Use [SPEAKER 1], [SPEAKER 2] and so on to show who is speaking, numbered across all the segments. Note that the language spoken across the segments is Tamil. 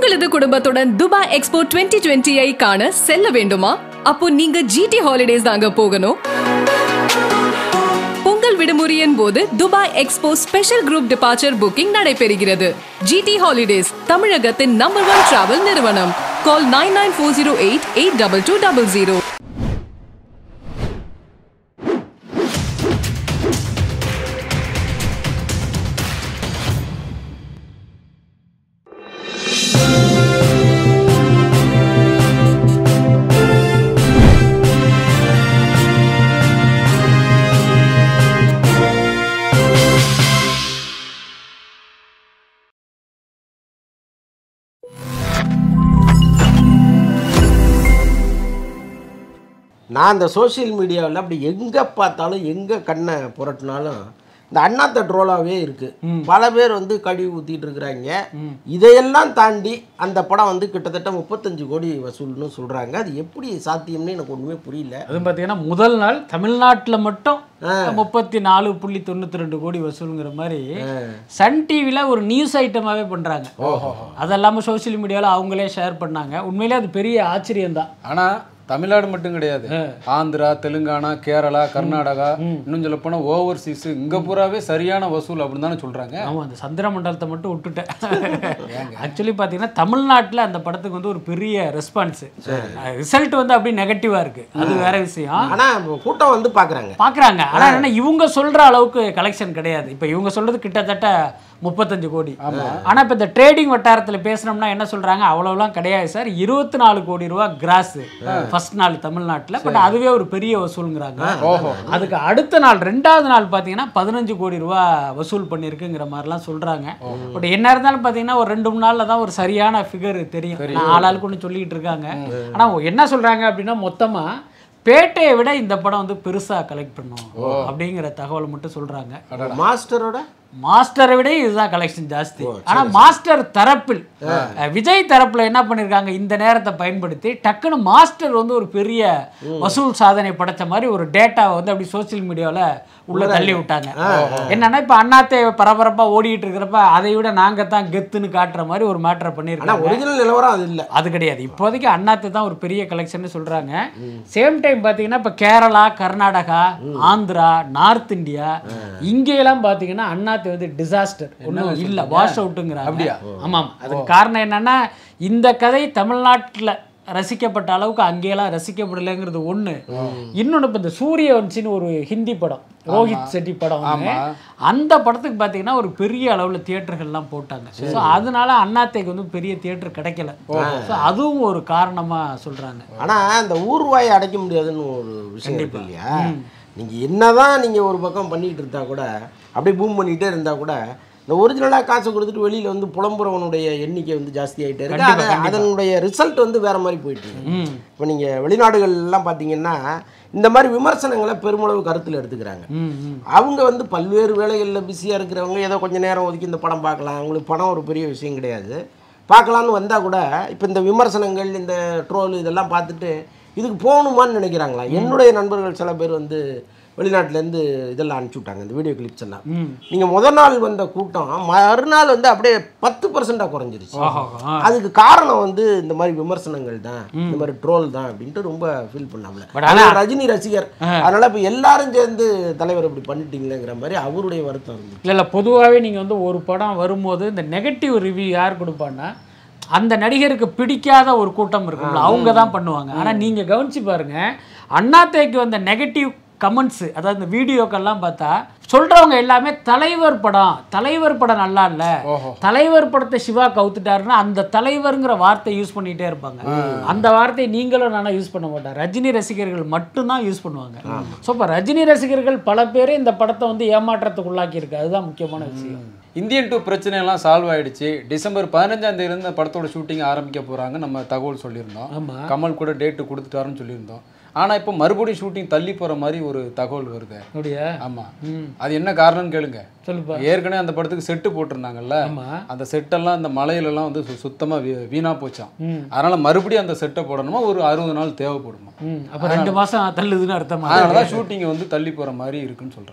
[SPEAKER 1] உங்களது குடும்பத்துடன் துபாய் எக்ஸ்போ 2020 ஐ காண செல்ல வேண்டுமா அப்போ நீங்க ஜிடி ஹாலிடேஸ் தாங்க போகணும் பொங்கல் விடுமுறையின் போது Dubai expo special group departure booking நடைபெறுகிறது ஜிடி ஹாலிடேஸ் தமிழகத்தின் நம்பர் ஒன் டிராவல் நிறுவனம் call nine nine four zero eight eight double two double zero
[SPEAKER 2] நான் இந்த சோஷியல் மீடியாவில் அப்படி எங்கே பார்த்தாலும் எங்கே கண்ணை புரட்டினாலும் இந்த அண்ணாத்த ட்ரோலாகவே இருக்குது பல பேர் வந்து கழுவி ஊற்றிட்டு இருக்கிறாங்க இதையெல்லாம் தாண்டி அந்த படம் வந்து கிட்டத்தட்ட முப்பத்தஞ்சு கோடி வசூல்னு சொல்கிறாங்க அது எப்படி சாத்தியம்னு எனக்கு ஒன்றுமே புரியல
[SPEAKER 3] அதுவும் பார்த்தீங்கன்னா முதல் நாள் தமிழ்நாட்டில் மட்டும் முப்பத்தி நாலு புள்ளி தொண்ணூற்றி ரெண்டு கோடி வசூலுங்கிற மாதிரி சன் டிவியில் ஒரு நியூஸ் ஐட்டமாகவே பண்ணுறாங்க அது இல்லாமல் சோஷியல் மீடியாவில் அவங்களே ஷேர் பண்ணாங்க உண்மையிலே அது பெரிய ஆச்சரியம் தான்
[SPEAKER 4] ஆனா தமிழ்நாடு மட்டும் கிடையாது ஆந்திரா தெலுங்கானா கேரளா கர்நாடகா இன்னும் சொல்ல போனா ஓவர்சீஸ் இங்க பூராவே சரியான வசூல் அப்படின்னு தானே சொல்றாங்க
[SPEAKER 3] ஆமாம் அந்த சந்திர மண்டலத்தை மட்டும் விட்டுட்டேன் ஆக்சுவலி பார்த்தீங்கன்னா தமிழ்நாட்டில் அந்த படத்துக்கு வந்து ஒரு பெரிய ரெஸ்பான்ஸு ரிசல்ட் வந்து அப்படியே நெகட்டிவாக இருக்குது அது வேற விஷயம்
[SPEAKER 2] ஆனால் கூட்டம் வந்து பார்க்குறாங்க
[SPEAKER 3] பார்க்குறாங்க ஆனால் என்ன இவங்க சொல்கிற அளவுக்கு கலெக்ஷன் கிடையாது இப்போ இவங்க சொல்கிறது கிட்டத்தட்ட முப்பத்தஞ்சு கோடி ஆனால் இப்போ இந்த ட்ரேடிங் வட்டாரத்தில் பேசுனோம்னா என்ன சொல்கிறாங்க அவ்வளோலாம் கிடையாது சார் இருபத்தி நாலு கோடி ரூபா கிராஸ் ஃபர்ஸ்ட் நாள் தமிழ்நாட்டில் பட் அதுவே ஒரு பெரிய வசூலுங்கிறாங்க அதுக்கு அடுத்த நாள் ரெண்டாவது நாள் பார்த்தீங்கன்னா பதினஞ்சு கோடி ரூபா வசூல் பண்ணியிருக்குங்கிற மாதிரிலாம் சொல்கிறாங்க பட் என்ன இருந்தாலும் பார்த்தீங்கன்னா ஒரு ரெண்டு மூணு நாளில் தான் ஒரு சரியான ஃபிகர் தெரியும் நான் ஆளாளுக்கு ஒன்று சொல்லிக்கிட்டு இருக்காங்க ஆனால் என்ன சொல்கிறாங்க அப்படின்னா மொத்தமாக பேட்டையை விட இந்த படம் வந்து பெருசா கலெக்ட் பண்ணும் அப்படிங்கிற தகவல் மட்டும் சொல்றாங்க
[SPEAKER 2] மாஸ்டரோட
[SPEAKER 3] மாஸ்டரை விட இதுதான் கலெக்ஷன் ஜாஸ்தி ஆனா மாஸ்டர் தரப்பில் அஹ், விஜய் தரப்புல என்ன பண்ணிருக்காங்க இந்த நேரத்தை பயன்படுத்தி டக்குன்னு மாஸ்டர் வந்து ஒரு பெரிய வசூல் சாதனை படைச்ச மாதிரி ஒரு டேட்டாவை வந்து அப்படி சோஷியல் மீடியாவில் உள்ள தள்ளி விட்டாங்க என்னன்னா இப்ப அண்ணாத்தே பரபரப்பா ஓடிட்டு இருக்கிறப்ப அதை விட நாங்க தான் கெத்துன்னு காட்டுற மாதிரி ஒரு மேட்டரை
[SPEAKER 2] ஆனால்
[SPEAKER 3] பண்ணியிருக்காங்க
[SPEAKER 2] ஒரிஜினல் நிலவரம் அது இல்லை
[SPEAKER 3] அது கிடையாது இப்போதைக்கு அண்ணாத்து தான் ஒரு பெரிய கலெக்ஷன் சொல்றாங்க சேம் டைம் பார்த்தீங்கன்னா இப்போ கேரளா கர்நாடகா ஆந்திரா நார்த் இந்தியா இங்கெல்லாம் பார்த்தீங்கன்னா அண்ணாத்து வந்து டிசாஸ்டர் ஒன்றும் இல்லை வாஷ் அவுட்டுங்கிறாங்க
[SPEAKER 4] அப்படியா?
[SPEAKER 3] ஆமாம் அதுக்கு காரணம் என்னன்னா இந்த கதை தமிழ்நாட்டில் ரசிக்கப்பட்ட அளவுக்கு அங்கேயெல்லாம் ரசிக்கப்படலைங்கிறது ஒண்ணு இன்னொன்னு இப்போ இந்த சூரிய வன்சின்னு ஒரு ஹிந்தி படம் ரோஹித் செட்டி படம் ஒண்ணு. அந்த படத்துக்கு பார்த்தீங்கன்னா ஒரு பெரிய அளவில் தியேட்டர்கள்லாம் போட்டாங்க ஸோ அதனால அண்ணாத்தைக்கு வந்து பெரிய தியேட்டர் கிடைக்கல ஸோ அதுவும் ஒரு காரணமா சொல்றாங்க
[SPEAKER 2] ஆனால் அந்த ஊர்வாயை அடைக்க முடியாதுன்னு ஒரு விஷயம் இருக்கு இல்லையா நீங்கள் என்னதான் நீங்கள் ஒரு பக்கம் பண்ணிக்கிட்டு இருந்தால் கூட அப்படியே பூம் பண்ணிக்கிட்டே இருந்தால் கூட இந்த ஒரிஜினலாக காசு கொடுத்துட்டு வெளியில் வந்து புலம்புறவனுடைய எண்ணிக்கை வந்து ஜாஸ்தி ஆகிட்டே இருக்கு அது அதனுடைய ரிசல்ட் வந்து வேற மாதிரி போயிட்டு இருக்கு இப்போ நீங்கள் வெளிநாடுகள்லாம் பார்த்தீங்கன்னா இந்த மாதிரி விமர்சனங்களை பெருமளவு கருத்தில் எடுத்துக்கிறாங்க அவங்க வந்து பல்வேறு வேலைகளில் பிஸியாக இருக்கிறவங்க ஏதோ கொஞ்சம் நேரம் ஒதுக்கி இந்த படம் பார்க்கலாம் அவங்களுக்கு படம் ஒரு பெரிய விஷயம் கிடையாது பார்க்கலான்னு வந்தால் கூட இப்போ இந்த விமர்சனங்கள் இந்த ட்ரோல் இதெல்லாம் பார்த்துட்டு இதுக்கு போகணுமான்னு நினைக்கிறாங்களா என்னுடைய நண்பர்கள் சில பேர் வந்து வெளிநாட்டிலேருந்து இதெல்லாம் அனுப்பிச்சி விட்டாங்க இந்த வீடியோ கிளிப்ஸ் எல்லாம் நீங்கள் முதல் நாள் வந்த கூட்டம் மறுநாள் வந்து அப்படியே பத்து பர்சண்டாக குறைஞ்சிருச்சு அதுக்கு காரணம் வந்து இந்த மாதிரி விமர்சனங்கள் தான் இந்த மாதிரி ட்ரோல் தான் அப்படின்ட்டு ரொம்ப ஃபீல் பண்ணாமல
[SPEAKER 3] But
[SPEAKER 2] ஆனா ரஜினி ரசிகர் அதனால இப்போ எல்லாரும் சேர்ந்து தலைவர் இப்படி பண்ணிட்டீங்களேங்கிற மாதிரி அவருடைய வருத்தம் இருந்துச்சு
[SPEAKER 3] இல்லை இல்லை பொதுவாகவே நீங்கள் வந்து ஒரு படம் வரும்போது இந்த நெகட்டிவ் ரிவ்யூ யார் கொடுப்பான்னா அந்த நடிகருக்கு பிடிக்காத ஒரு கூட்டம் இருக்கும்ல அவங்க தான் பண்ணுவாங்க ஆனால் நீங்கள் கவனிச்சு பாருங்க அண்ணாத்தைக்கு வந்த நெகட்டிவ் கமெண்ட்ஸ் அதாவது இந்த வீடியோக்கெல்லாம் பார்த்தா சொல்றவங்க எல்லாமே தலைவர் படம் தலைவர் படம் நல்லா இல்ல தலைவர் படத்தை சிவா கவுத்துட்டாருன்னா அந்த தலைவருங்கிற வார்த்தை யூஸ் பண்ணிட்டே இருப்பாங்க அந்த வார்த்தையை நீங்களும் நானும் யூஸ் பண்ண மாட்டேன் ரஜினி ரசிகர்கள் மட்டும்தான் யூஸ் பண்ணுவாங்க ஸோ இப்போ ரஜினி ரசிகர்கள் பல பேர் இந்த படத்தை வந்து ஏமாற்றத்துக்குள்ளாக்கி இருக்கு அதுதான் முக்கியமான விஷயம்
[SPEAKER 4] இந்தியன் டூ பிரச்சனை எல்லாம் சால்வ் ஆயிடுச்சு டிசம்பர் பதினஞ்சாம் தேதி இந்த படத்தோட ஷூட்டிங் ஆரம்பிக்க போறாங்க நம்ம தகவல் சொல்லியிருந்தோம்
[SPEAKER 3] ஆமா.
[SPEAKER 4] கமல் கூட டேட்டு கொடுத்துட்டாருன்னு சொல்லியிருந்தோம் ஆனா இப்போ மறுபடியும் ஷூட்டிங் தள்ளி போற மாதிரி ஒரு தகவல் வருது
[SPEAKER 3] அப்படியா
[SPEAKER 4] ஆமா அது என்ன காரணம்னு கேளுங்க
[SPEAKER 3] சொல்லுப்பா
[SPEAKER 4] ஏற்கனவே அந்த படத்துக்கு செட்டு போட்டிருந்தாங்கல்ல
[SPEAKER 3] ஆமா
[SPEAKER 4] அந்த செட்டெல்லாம் அந்த மலையிலலாம் வந்து சு- சுத்தமா வீ- வீணா போச்சாம் அதனால மறுபடியும் அந்த செட்டை போடணுமா ஒரு அறுபது நாள் தேவைப்படுமா
[SPEAKER 3] ம் அப்போ ரெண்டு மாசம் தள்ளுதுன்னு அர்த்தமா
[SPEAKER 4] அதனாலதான் ஷூட்டிங் வந்து தள்ளி போற மாதிரி இருக்குன்னு சொல்றாங்க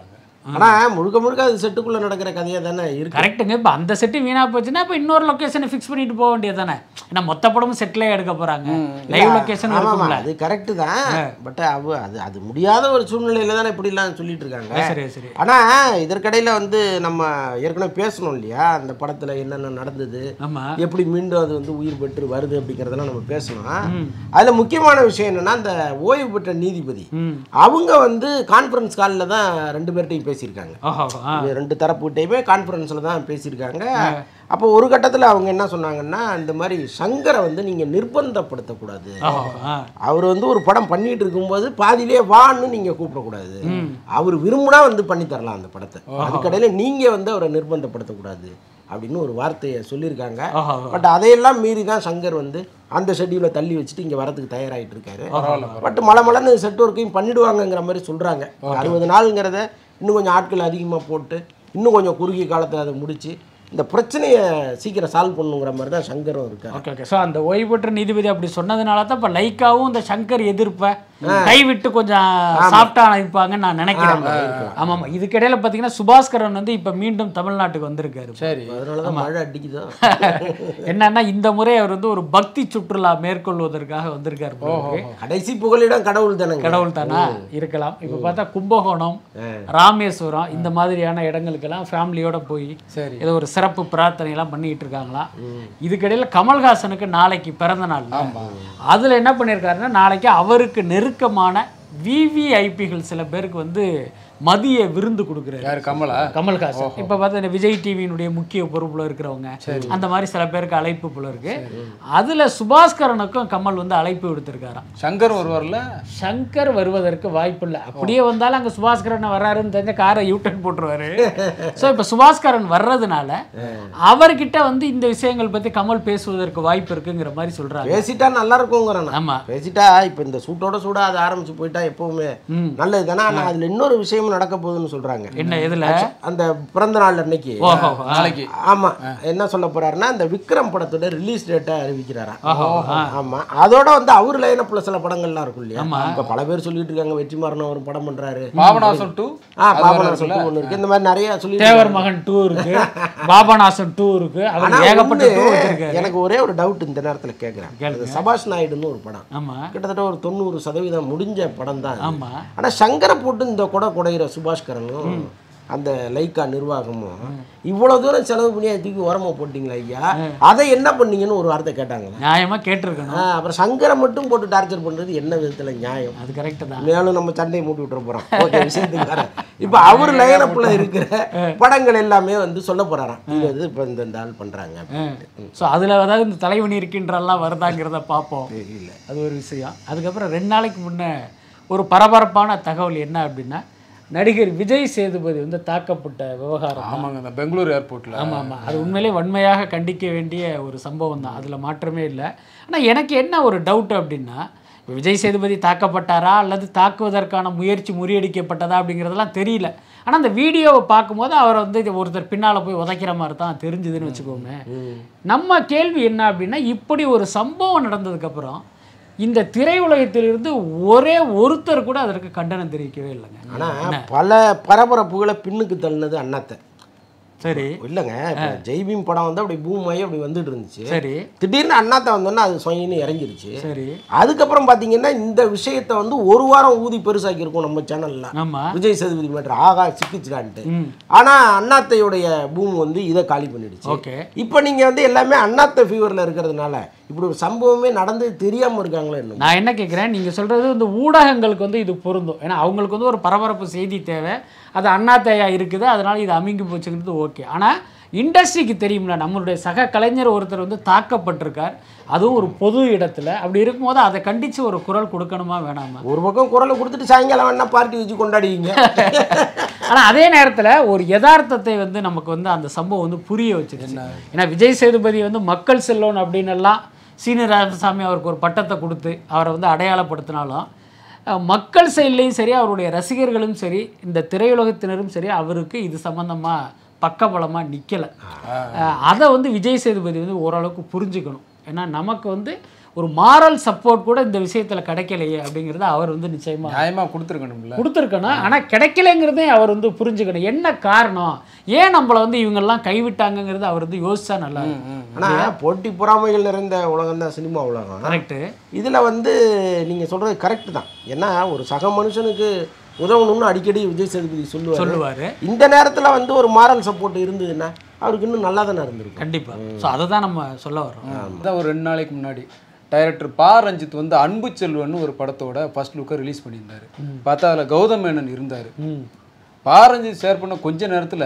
[SPEAKER 2] ஆனா முழுக்க முழுக்க அது செட்டுக்குள்ள நடக்கிற கதையா தானே இருக்கு
[SPEAKER 3] கரெக்ட்டுங்க இப்போ அந்த செட்டு வீணா போச்சுன்னா இப்போ இன்னொரு லொக்கேஷனை ஃபிக்ஸ் பண்ணிட்டு போக வேண்டியது தானே ஏன்னா மொத்த படமும் செட்டிலே எடுக்க போறாங்க லைவ் லொக்கேஷன்
[SPEAKER 2] ஆமாமா
[SPEAKER 3] இருக்கும்ல
[SPEAKER 2] அது கரெக்டு தான் பட் அவ அது அது முடியாத ஒரு சூழ்நிலையில தானே இப்படிலாம் சொல்லிட்டு இருக்காங்க
[SPEAKER 3] சரி சரி
[SPEAKER 2] ஆனா இதற்கிடையில வந்து நம்ம ஏற்கனவே பேசணும் இல்லையா அந்த படத்துல என்னென்ன நடந்தது
[SPEAKER 3] ஆமா
[SPEAKER 2] எப்படி மீண்டும் அது வந்து உயிர் பெற்று வருது அப்படிங்கிறதெல்லாம் நம்ம பேசணும் அதுல முக்கியமான விஷயம் என்னன்னா அந்த ஓய்வு பெற்ற நீதிபதி
[SPEAKER 3] ம்
[SPEAKER 2] அவங்க வந்து கான்ஃபரன்ஸ் காலில் தான் ரெண்டு பேர்ட்டையும் பேசியிருக்காங்க
[SPEAKER 3] ஓஹோ ஆ
[SPEAKER 2] இது ரெண்டு தரப்புகிட்டையுமே கான்ஃபரன்ஸில் தான் பேசியிருக்காங்க அப்போ ஒரு கட்டத்தில் அவங்க என்ன சொன்னாங்கன்னா இந்த மாதிரி சங்கரை வந்து நீங்கள் நிர்பந்தப்படுத்தக்கூடாது
[SPEAKER 3] ஓஹோ ஆ
[SPEAKER 2] அவர் வந்து ஒரு படம் பண்ணிட்டு இருக்கும்போது பாதியிலே வான்னு நீங்கள் கூப்பிடக்கூடாது அவர் விரும்பினா வந்து பண்ணி தரலாம் அந்த படத்தை அதுக்கடையில் நீங்கள் வந்து அவரை நிர்பந்தப்படுத்தக்கூடாது அப்படின்னு ஒரு வார்த்தையை சொல்லியிருக்காங்க
[SPEAKER 3] ஓஹோ
[SPEAKER 2] பட் அதையெல்லாம் மீறி தான் சங்கர் வந்து அந்த ஷெட்யூலை தள்ளி வச்சுட்டு இங்கே வரதுக்கு தயாராகிட்டு இருக்காரு பட் மலை மலைன்னு செட் ஒர்க்கையும் பண்ணிடுவாங்கங்கிற மாதிரி சொல்கிறாங்க அறுபது நாளுங்கிறத இன்னும் கொஞ்சம் ஆட்கள் அதிகமாக போட்டு இன்னும் கொஞ்சம் குறுகிய காலத்தில் அதை முடிச்சு இந்த பிரச்சனையை சீக்கிரம் சால்வ் பண்ணுங்கிற மாதிரி தான் சங்கரும் இருக்காரு
[SPEAKER 3] ஓகே ஓகே ஸோ அந்த ஓய்வு பெற்ற நீதிபதி அப்படி சொன்னதுனால தான் இப்போ லைக்காவும் இந்த சங்கர் எதிர்ப்பை கைவிட்டு கொஞ்சம் சாஃப்டா அனுப்பாங்கன்னு நான் நினைக்கிறேன் ஆமாம் ஆமாம் இதுக்கிடையில பார்த்தீங்கன்னா சுபாஸ்கரன் வந்து இப்போ மீண்டும் தமிழ்நாட்டுக்கு வந்திருக்காரு
[SPEAKER 4] சரி
[SPEAKER 2] அதனால தான் மழை அடிக்குதோ
[SPEAKER 3] என்னன்னா இந்த முறை அவர் வந்து ஒரு பக்தி சுற்றுலா மேற்கொள்வதற்காக வந்திருக்காரு போல இருக்கு.
[SPEAKER 2] கடைசி புகலிடம் கடவுள் தானங்க
[SPEAKER 3] கடவுள் தானா இருக்கலாம் இப்போ பார்த்தா கும்பகோணம் ராமேஸ்வரம் இந்த மாதிரியான இடங்களுக்கெல்லாம் ஃபேமிலியோட போய்
[SPEAKER 4] சரி
[SPEAKER 3] ஏதோ ஒரு சிறப்பு பிரார்த்தனை எல்லாம் பண்ணிட்டு இருக்காங்களாம் இதுக்கிடையில கமல்ஹாசனுக்கு நாளைக்கு பிறந்த நாள் அதுல என்ன பண்ணியிருக்காருன்னா நாளைக்கு அவருக்கு நெருக்கமான விவிஐபிகள் சில பேருக்கு வந்து மதிய விருந்து கொடுக்குறாரு
[SPEAKER 4] யாரு கமலா
[SPEAKER 3] கமல்ஹாசன் இப்போ பார்த்தா இந்த விஜய் டிவியினுடைய முக்கிய பொறுப்புல இருக்கிறவங்க அந்த மாதிரி சில பேருக்கு அழைப்பு போல இருக்கு அதுல சுபாஸ்கரனுக்கும் கமல் வந்து அழைப்பு விடுத்திருக்காராம்
[SPEAKER 4] சங்கர் ஒருவர்ல
[SPEAKER 3] சங்கர் வருவதற்கு வாய்ப்பில்லை அப்படியே வந்தாலும் அங்கே சுபாஸ்கரன் வர்றாருன்னு தெரிஞ்ச காரை யூட்டன் போட்டுருவாரு ஸோ இப்போ சுபாஸ்கரன் வர்றதுனால அவர்கிட்ட வந்து இந்த விஷயங்கள் பற்றி கமல் பேசுவதற்கு வாய்ப்பு இருக்குங்கிற மாதிரி சொல்றாங்க
[SPEAKER 2] பேசிட்டா நல்லா இருக்குங்கிறேன் நான்.
[SPEAKER 3] ஆமா
[SPEAKER 2] பேசிட்டா இப்போ இந்த சூட்டோட சூடா அது ஆரம்பிச்சு போயிட்டா எப்பவுமே நல்லது தானே ஆனால் அதில் இன்னொரு விஷயமும் நடக்க போகுதுன்னு சொல்றாங்க
[SPEAKER 3] என்ன எதுல
[SPEAKER 2] அந்த பிறந்த நாள் அன்னைக்கு
[SPEAKER 3] ஓஹோ
[SPEAKER 4] நாளைக்கு
[SPEAKER 2] ஆமா என்ன சொல்ல போறாருன்னா இந்த விக்ரம் படத்தோட ரிலீஸ் டேட்டை அறிவிக்கிறாரா
[SPEAKER 3] ஓஹோ ஆ.
[SPEAKER 2] ஆமா அதோட வந்து அவர் லைனப்ல சில படங்கள்லாம் இருக்கும் இல்லையா இப்ப பல பேர் சொல்லிட்டு இருக்காங்க வெற்றிமாறன் ஒரு படம் பண்றாரு
[SPEAKER 4] பாபநாசம் டூ
[SPEAKER 2] ஆ பாபநாசம் சொல்லிட்டு ஒண்ணு இருக்கு இந்த மாதிரி நிறைய சொல்லிட்டு
[SPEAKER 3] தேவர் மகன் டூ இருக்கு பாபநாசன் டூ இருக்கு அவர்
[SPEAKER 2] ஆனா
[SPEAKER 3] ஏகப்பட்ட
[SPEAKER 2] ஒண்ணு,
[SPEAKER 3] டூ வச்சிருக்காரு
[SPEAKER 2] எனக்கு ஒரே ஒரு டவுட் இந்த நேரத்துல கேக்குறேன் அது சபாஷ் நாயுடுன்னு ஒரு படம்
[SPEAKER 3] ஆமா
[SPEAKER 2] கிட்டத்தட்ட ஒரு தொண்ணூறு சதவீதம் முடிஞ்ச படம் தான்
[SPEAKER 3] ஆமா
[SPEAKER 2] ஆனா சங்கரை போட்டு இந்த கொடை குடையிற சுபாஷ்கரனும் அந்த லைக்கா நிர்வாகமும் இவ்வளவு தூரம் செலவு பண்ணி அதை தூக்கி உரமா போட்டீங்களா ஐயா அதை என்ன பண்ணீங்கன்னு ஒரு வார்த்தை கேட்டாங்களா
[SPEAKER 3] நியாயமா கேட்டிருக்கணும்
[SPEAKER 2] ஆ, அப்புறம் சங்கரை மட்டும் போட்டு டார்ச்சர் பண்றது என்ன விதத்துல நியாயம்
[SPEAKER 3] அது கரெக்ட் தான்
[SPEAKER 2] மேலும் நம்ம சண்டையை மூட்டி விட்டுற போறோம் ஓகே விஷயத்துக்கு வரேன் இப்போ அவர் லைனப்புல இருக்கிற படங்கள் எல்லாமே வந்து சொல்ல போறாராம் இது வந்து இப்போ இந்த இந்த ஆள் பண்றாங்க
[SPEAKER 3] ஸோ அதில் அதாவது இந்த தலைவணி இருக்கின்றெல்லாம் வருதாங்கிறத பார்ப்போம் அது ஒரு விஷயம் அதுக்கப்புறம் ரெண்டு நாளைக்கு முன்னே ஒரு பரபரப்பான தகவல் என்ன அப்படின்னா நடிகர் விஜய் சேதுபதி வந்து தாக்கப்பட்ட விவகாரம்
[SPEAKER 4] ஆமாங்க இந்த பெங்களூர் ஏர்போர்ட்ல
[SPEAKER 3] ஆமாம் ஆமாம் அது உண்மையிலே வன்மையாக கண்டிக்க வேண்டிய ஒரு சம்பவம் தான் அதில் மாற்றமே இல்லை ஆனால் எனக்கு என்ன ஒரு டவுட் அப்படின்னா இப்ப விஜய் சேதுபதி தாக்கப்பட்டாரா அல்லது தாக்குவதற்கான முயற்சி முறியடிக்கப்பட்டதா அப்படிங்கிறதெல்லாம் தெரியல ஆனால் அந்த வீடியோவை பார்க்கும்போது அவரை வந்து இது ஒருத்தர் பின்னால் போய் உதைக்கிற மாதிரி தான் தெரிஞ்சுதுன்னு வச்சுக்கோங்க நம்ம கேள்வி என்ன அப்படின்னா இப்படி ஒரு சம்பவம் நடந்ததுக்கப்புறம் இந்த திரையுலகத்திலிருந்து ஒரே ஒருத்தர் கூட அதற்கு கண்டனம் தெரிவிக்கவே இல்லைங்க
[SPEAKER 2] ஆனா பல பரபரப்புகளை பின்னுக்கு தள்ளினது அண்ணாத்தை
[SPEAKER 3] சரி
[SPEAKER 2] இல்லைங்க இப்போ ஜெய்பீம் படம் வந்து அப்படி பூம் ஆகி அப்படி வந்துட்டு இருந்துச்சு
[SPEAKER 3] சரி
[SPEAKER 2] திடீர்னு அண்ணாத்தை வந்தோன்னா அது சொயின்னு இறங்கிருச்சு
[SPEAKER 3] சரி
[SPEAKER 2] அதுக்கப்புறம் பார்த்தீங்கன்னா இந்த விஷயத்தை வந்து ஒரு வாரம் ஊதி பெருசாக்கி இருக்கோம் நம்ம சேனல்ல
[SPEAKER 3] ஆமாம்
[SPEAKER 2] விஜய் சேதுபதி மேட்ரு ஆகா சிக்கிச்சுடான்ட்டு
[SPEAKER 3] ம்
[SPEAKER 2] ஆனா அண்ணாத்தையுடைய பூம் வந்து இதை காலி பண்ணிடுச்சு
[SPEAKER 3] ஓகே
[SPEAKER 2] இப்போ நீங்க வந்து எல்லாமே அண்ணாத்த ஃபீவர்ல இருக்கிறதுனால இப்படி ஒரு சம்பவமே நடந்து தெரியாம இருக்காங்களோ என்ன
[SPEAKER 3] நான் என்ன கேட்குறேன் நீங்கள் சொல்கிறது வந்து ஊடகங்களுக்கு வந்து இது பொருந்தும் ஏன்னா அவங்களுக்கு வந்து ஒரு பரபரப்பு செய்தி தேவை அது அண்ணாத்தையா இருக்குது அதனால் இது அமிங்கி போச்சுங்கிறது ஓகே ஆனால் இண்டஸ்ட்ரிக்கு தெரியும்ல நம்மளுடைய சக கலைஞர் ஒருத்தர் வந்து தாக்கப்பட்டிருக்கார் அதுவும் ஒரு பொது இடத்துல அப்படி இருக்கும்போது அதை கண்டித்து ஒரு குரல் கொடுக்கணுமா வேணாமா
[SPEAKER 2] ஒரு பக்கம் குரலை கொடுத்துட்டு சாயங்காலம் வேணா பார்ட்டி வச்சு கொண்டாடுவீங்க
[SPEAKER 3] ஆனால் அதே நேரத்தில் ஒரு யதார்த்தத்தை வந்து நமக்கு வந்து அந்த சம்பவம் வந்து புரிய வச்சிருச்சு ஏன்னா விஜய் சேதுபதி வந்து மக்கள் செல்லோன் அப்படின்னு எல்லாம் சீனியர் ராமசாமி அவருக்கு ஒரு பட்டத்தை கொடுத்து அவரை வந்து அடையாளப்படுத்தினாலும் அஹ், மக்கள் சைட்லேயும் சரி அவருடைய ரசிகர்களும் சரி இந்த திரையுலகத்தினரும் சரி அவருக்கு இது சம்மந்தமாக பக்கபலமாக நிற்கலை அதை வந்து விஜய் சேதுபதி வந்து ஓரளவுக்கு புரிஞ்சுக்கணும் ஏன்னா நமக்கு வந்து ஒரு மாரல் சப்போர்ட் கூட இந்த விஷயத்துல கிடைக்கலையே அப்படிங்கிறத அவர் வந்து நிச்சயமா
[SPEAKER 4] நியாயமா கொடுத்துருக்கணும்ல
[SPEAKER 3] கொடுத்துருக்கணும் ஆனா கிடைக்கலைங்கிறதே அவர் வந்து புரிஞ்சுக்கணும் என்ன காரணம் ஏன் நம்மளை வந்து இவங்கெல்லாம் கைவிட்டாங்கங்கிறது அவர் வந்து யோசிச்சா நல்லா இருக்கும்
[SPEAKER 2] ஆனால் போட்டி பொறாமைகள் நிறைந்த உலகம் தான் சினிமா உலகம்
[SPEAKER 3] கரெக்டு
[SPEAKER 2] இதில் வந்து நீங்கள் சொல்கிறது கரெக்டு தான் ஏன்னா ஒரு சக மனுஷனுக்கு உதவணும்னு அடிக்கடி விஜய் சேதுபதி சொல்லுவார்
[SPEAKER 3] சொல்லுவாரு
[SPEAKER 2] இந்த நேரத்தில் வந்து ஒரு மாரல் சப்போர்ட் இருந்ததுன்னா அவருக்கு இன்னும் நல்லா தானே இருந்திருக்கும்
[SPEAKER 3] கண்டிப்பா ஸோ அதை தான் நம்ம சொல்ல வரோம்
[SPEAKER 4] அதான் ஒரு ரெண்டு நாளைக்கு முன்னாடி டைரக்டர் பா ரஞ்சித் வந்து அன்பு செல்வன் ஒரு படத்தோட ஃபர்ஸ்ட் லுக்கை ரிலீஸ் பண்ணியிருந்தாரு பார்த்தா அதில் கௌதம் மேனன் இருந்தார்
[SPEAKER 3] ம்
[SPEAKER 4] பா ரஞ்சித் ஷேர் பண்ண கொஞ்ச நேரத்தில்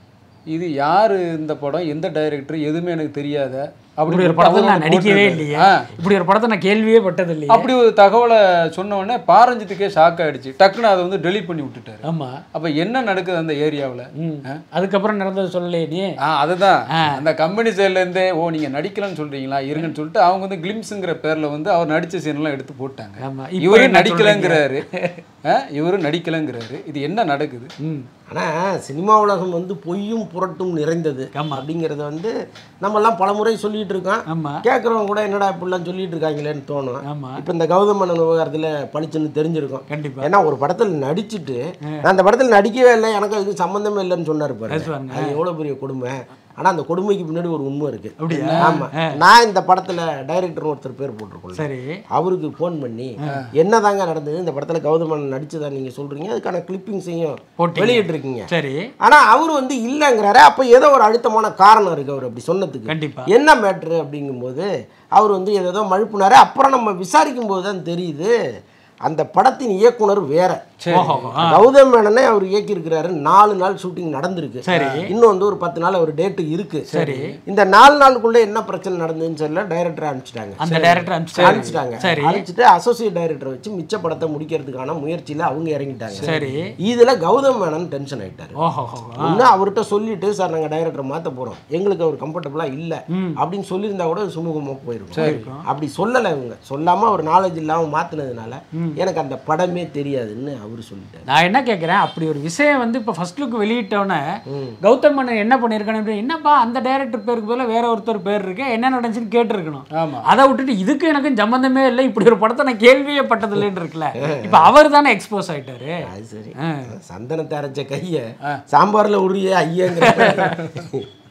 [SPEAKER 4] இது யார் இந்த படம் எந்த டைரக்டர் எதுவுமே எனக்கு தெரியாத
[SPEAKER 3] இப்படி ஒரு படத்தை நான் நடிக்கவே இல்லையே
[SPEAKER 4] ஆ.
[SPEAKER 3] இப்படி ஒரு படத்தை நான் கேள்வியே பட்டது இல்லையே
[SPEAKER 4] அப்படி ஒரு தகவலை சொன்ன உடனே பாரஞ்சித்துக்கே ஷாக் ஆயிடுச்சு டக்குன்னு அதை வந்து டெலீட் பண்ணி விட்டுட்டாரு
[SPEAKER 3] ஆமா
[SPEAKER 4] அப்ப என்ன நடக்குது அந்த ஏரியாவில்
[SPEAKER 3] ம் அதுக்கப்புறம் நடந்தது சொல்லலையே நீ
[SPEAKER 4] ஆ அதுதான் அந்த கம்பெனி சைடுல இருந்தே ஓ நீங்க நடிக்கலன்னு சொல்றீங்களா இருங்கன்னு சொல்லிட்டு அவங்க வந்து கிளிம்ஸுங்கிற பேர்ல வந்து அவர் நடிச்ச சீன்லாம் எடுத்து போட்டாங்க
[SPEAKER 3] ஆமா இப்போ
[SPEAKER 4] இவரு
[SPEAKER 3] என்ன
[SPEAKER 4] நடிக்கலங்கிறாரு ஆ, இவரு நடிக்கலங்கிறாரு இது என்ன நடக்குது
[SPEAKER 3] ம்
[SPEAKER 2] ஆனால் சினிமா உலகம் வந்து பொய்யும் புரட்டும் நிறைந்தது
[SPEAKER 3] ஆமா.
[SPEAKER 2] அப்படிங்கிறத வந்து நம்மெல்லாம் பலமுறை சொல்லிட்டு இருக்கோம்
[SPEAKER 3] ஆமா
[SPEAKER 2] கேட்குறவங்க கூட என்னடா இப்படிலாம் சொல்லிட்டு இருக்காங்களேன்னு தோணும்
[SPEAKER 3] ஆமா
[SPEAKER 2] இப்போ இந்த கௌதம் மேனன் விவகாரத்தில் பளிச்சுன்னு தெரிஞ்சிருக்கும்
[SPEAKER 3] கண்டிப்பா
[SPEAKER 2] ஏன்னா ஒரு படத்தில் நடிச்சுட்டு நான் அந்த படத்தில் நடிக்கவே இல்லை எனக்கு அதுக்கு சம்மந்தமே இல்லைன்னு சொன்னார் பாரு
[SPEAKER 3] பேசுவாங்க.
[SPEAKER 2] அது எவ்வளோ பெரிய கொடுமை ஆனால் அந்த கொடுமைக்கு பின்னாடி ஒரு உண்மை இருக்கு
[SPEAKER 3] அப்படியா?
[SPEAKER 2] ஆமாம் நான் இந்த படத்தில் டைரக்டர் ஒருத்தர் பேர் போட்டிருக்கோம்
[SPEAKER 3] சரி
[SPEAKER 2] அவருக்கு ஃபோன் பண்ணி என்னதாங்க நடந்தது இந்த படத்தில் கௌதம் மேனன் நடிச்சதா நீங்கள் சொல்கிறீங்க அதுக்கான கிளிப்பிங்ஸையும்
[SPEAKER 3] போட்டீங்க.
[SPEAKER 2] வெளியிட்டிருக்கீங்க
[SPEAKER 3] சரி
[SPEAKER 2] ஆனா அவர் வந்து இல்லைங்கிறாரு அப்போ ஏதோ ஒரு அழுத்தமான காரணம் இருக்கு அவர் அப்படி சொன்னதுக்கு
[SPEAKER 3] கண்டிப்பா
[SPEAKER 2] என்ன மேட்ரு அப்படிங்கும்போது அவர் வந்து ஏதோ மழுப்புனாரு அப்புறம் நம்ம விசாரிக்கும் போது தான் தெரியுது அந்த படத்தின் இயக்குனர் வேற
[SPEAKER 3] ஓஹோ ஆ.
[SPEAKER 2] கௌதம் மேனனே அவர் இயக்கியிருக்கிறாரு நாலு நாள் ஷூட்டிங் நடந்திருக்கு
[SPEAKER 3] சரி.
[SPEAKER 2] இன்னும் வந்து ஒரு பத்து நாள் அவர் டேட்டு இருக்கு
[SPEAKER 3] சரி.
[SPEAKER 2] இந்த நாலு நாளுக்குள்ள என்ன பிரச்சனை நடந்ததுன்னு சொல்ல டைரக்டர் அனுப்பிச்சிட்டாங்க
[SPEAKER 3] அந்த டைரக்டர் அனுப்பிச்சு
[SPEAKER 2] அனுப்பிச்சிட்டாங்க
[SPEAKER 3] சரி
[SPEAKER 2] அனுப்பிச்சிட்டு அசோசியேட் டைரக்டர் வச்சு மிச்ச படத்தை முடிக்கிறதுக்கான முயற்சியில அவங்க இறங்கிட்டாங்க
[SPEAKER 3] சரி
[SPEAKER 2] இதுல கௌதம் மேனன் டென்ஷன் ஆயிட்டாரு
[SPEAKER 3] ஓஹோ
[SPEAKER 2] ஒன்று அவர்கிட்ட சொல்லிட்டு சார் நாங்கள் டைரக்டரை மாற்ற போகிறோம் எங்களுக்கு அவர் கம்ஃபர்டபுளாக இல்லை அப்படின்னு சொல்லியிருந்தா கூட சுமூகமாக போயிருக்கும் அப்படி சொல்லலை இவங்க சொல்லாமல் அவர் நாலேஜ் இல்லாமல் மாற்றினதுனால எனக்கு அந்த படமே தெரியாதுன்னு அவர் சொல்லிட்டார்
[SPEAKER 3] நான் என்ன கேட்குறேன் அப்படி ஒரு விஷயம் வந்து இப்போ ஃபர்ஸ்ட் லுக் வெளியிட்டோன்னே கௌதம் மேனன் என்ன பண்ணியிருக்கானு அப்படி, என்னப்பா அந்த டைரக்டர் பேருக்கு பதிலாக வேற ஒருத்தர் பேர் இருக்கு என்ன நடந்துச்சுன்னு கேட்டிருக்கணும்
[SPEAKER 4] ஆமா
[SPEAKER 3] அதை விட்டுட்டு இதுக்கு எனக்கும் சம்மந்தமே இல்லை இப்படி ஒரு படத்தை நான் கேள்வியே பட்டதில்லைன்னு இருக்குல்ல இப்போ அவர் தானே எக்ஸ்போஸ் ஆயிட்டாரு
[SPEAKER 2] அது சரி
[SPEAKER 3] ஆ.
[SPEAKER 2] சந்தனத்தை அரைச்ச கையை சாம்பாரில் உரிய ஐயங்கிற